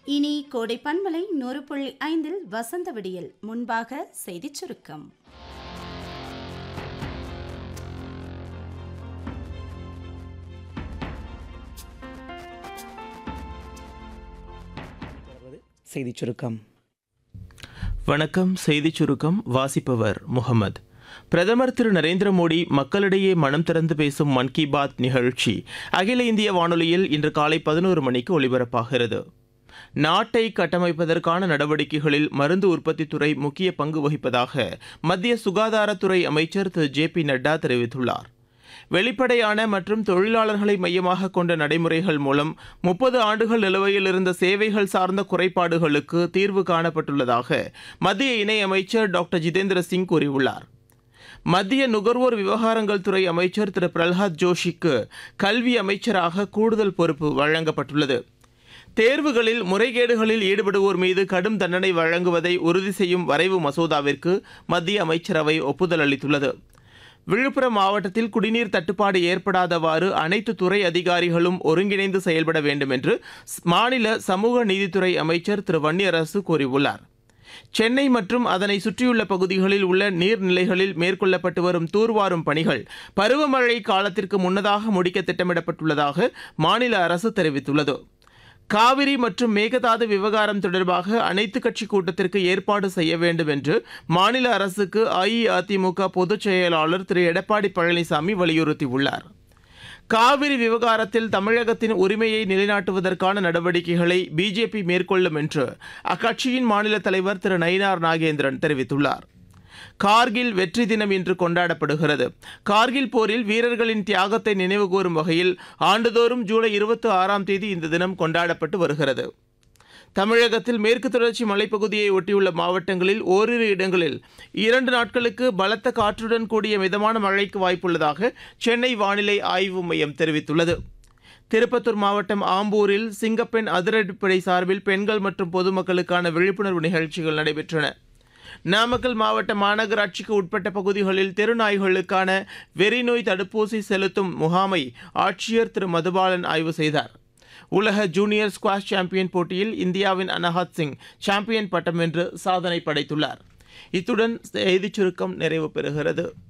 இனி கோடை பண்பலை நூறு புள்ளி ஐந்தில் வசந்த விடியல் முன்பாக செய்திச் சுருக்கம் செய்திச் சுருக்கம் வணக்கம் செய்திச் சுருக்கம் வாசிப்பவர் முகமது பிரதமர் திரு நரேந்திர மோடி மக்களிடையே மனம் திறந்து பேசும் மன் கி பாத் நிகழ்ச்சி அகில இந்திய வானொலியில் இன்று காலை பதினோரு மணிக்கு ஒலிபரப்பாகிறது நாட்டை கட்டமைப்பதற்கான நடவடிக்கைகளில் மருந்து உற்பத்தித் துறை முக்கிய பங்கு வகிப்பதாக மத்திய சுகாதாரத்துறை அமைச்சர் திரு ஜே பி நட்டா தெரிவித்துள்ளார் வெளிப்படையான மற்றும் தொழிலாளர்களை மையமாக கொண்ட நடைமுறைகள் மூலம் முப்பது ஆண்டுகள் நிலுவையில் இருந்த சேவைகள் சார்ந்த குறைபாடுகளுக்கு தீர்வு காணப்பட்டுள்ளதாக மத்திய இணையமைச்சர் டாக்டர் ஜிதேந்திர சிங் கூறியுள்ளார் மத்திய நுகர்வோர் விவகாரங்கள் துறை அமைச்சர் திரு பிரல்ஹாத் ஜோஷிக்கு கல்வி அமைச்சராக கூடுதல் பொறுப்பு வழங்கப்பட்டுள்ளது தேர்வுகளில் முறைகேடுகளில் ஈடுபடுவோர் மீது கடும் தண்டனை வழங்குவதை உறுதி செய்யும் வரைவு மசோதாவிற்கு மத்திய அமைச்சரவை ஒப்புதல் அளித்துள்ளது விழுப்புரம் மாவட்டத்தில் குடிநீர் தட்டுப்பாடு ஏற்படாதவாறு அனைத்து துறை அதிகாரிகளும் ஒருங்கிணைந்து செயல்பட வேண்டும் என்று மாநில சமூக நீதித்துறை அமைச்சர் திரு வன்னியரசு கூறியுள்ளார் சென்னை மற்றும் அதனை சுற்றியுள்ள பகுதிகளில் உள்ள நீர்நிலைகளில் மேற்கொள்ளப்பட்டு வரும் தூர்வாரும் பணிகள் பருவமழை காலத்திற்கு முன்னதாக முடிக்க திட்டமிடப்பட்டுள்ளதாக மாநில அரசு தெரிவித்துள்ளது காவிரி மற்றும் மேகதாது விவகாரம் தொடர்பாக அனைத்து கட்சி கூட்டத்திற்கு ஏற்பாடு செய்ய வேண்டும் என்று மாநில அரசுக்கு அஇஅதிமுக பொதுச் செயலாளர் திரு எடப்பாடி பழனிசாமி வலியுறுத்தியுள்ளார் காவிரி விவகாரத்தில் தமிழகத்தின் உரிமையை நிலைநாட்டுவதற்கான நடவடிக்கைகளை பிஜேபி மேற்கொள்ளும் என்று அக்கட்சியின் மாநில தலைவர் திரு நயினார் நாகேந்திரன் தெரிவித்துள்ளார் கார்கில் வெற்றி தினம் இன்று கொண்டாடப்படுகிறது கார்கில் போரில் வீரர்களின் தியாகத்தை நினைவுகூரும் வகையில் ஆண்டுதோறும் ஜூலை இருபத்தி ஆறாம் தேதி இந்த தினம் கொண்டாடப்பட்டு வருகிறது தமிழகத்தில் மேற்கு தொடர்ச்சி மலைப்பகுதியை ஒட்டியுள்ள மாவட்டங்களில் ஓரிரு இடங்களில் இரண்டு நாட்களுக்கு பலத்த காற்றுடன் கூடிய மிதமான மழைக்கு வாய்ப்புள்ளதாக சென்னை வானிலை ஆய்வு மையம் தெரிவித்துள்ளது திருப்பத்தூர் மாவட்டம் ஆம்பூரில் சிங்கப்பெண் அதிரடிப்படை சார்பில் பெண்கள் மற்றும் பொதுமக்களுக்கான விழிப்புணர்வு நிகழ்ச்சிகள் நடைபெற்றன நாமக்கல் மாவட்ட மாநகராட்சிக்கு உட்பட்ட பகுதிகளில் தெருநாய்களுக்கான வெறிநோய் தடுப்பூசி செலுத்தும் முகாமை ஆட்சியர் திரு மதுபாலன் ஆய்வு செய்தார் உலக ஜூனியர் ஸ்குவாஷ் சாம்பியன் போட்டியில் இந்தியாவின் அனஹாத் சிங் சாம்பியன் பட்டம் வென்று சாதனை படைத்துள்ளார் இத்துடன் செய்திச் சுருக்கம் நிறைவு பெறுகிறது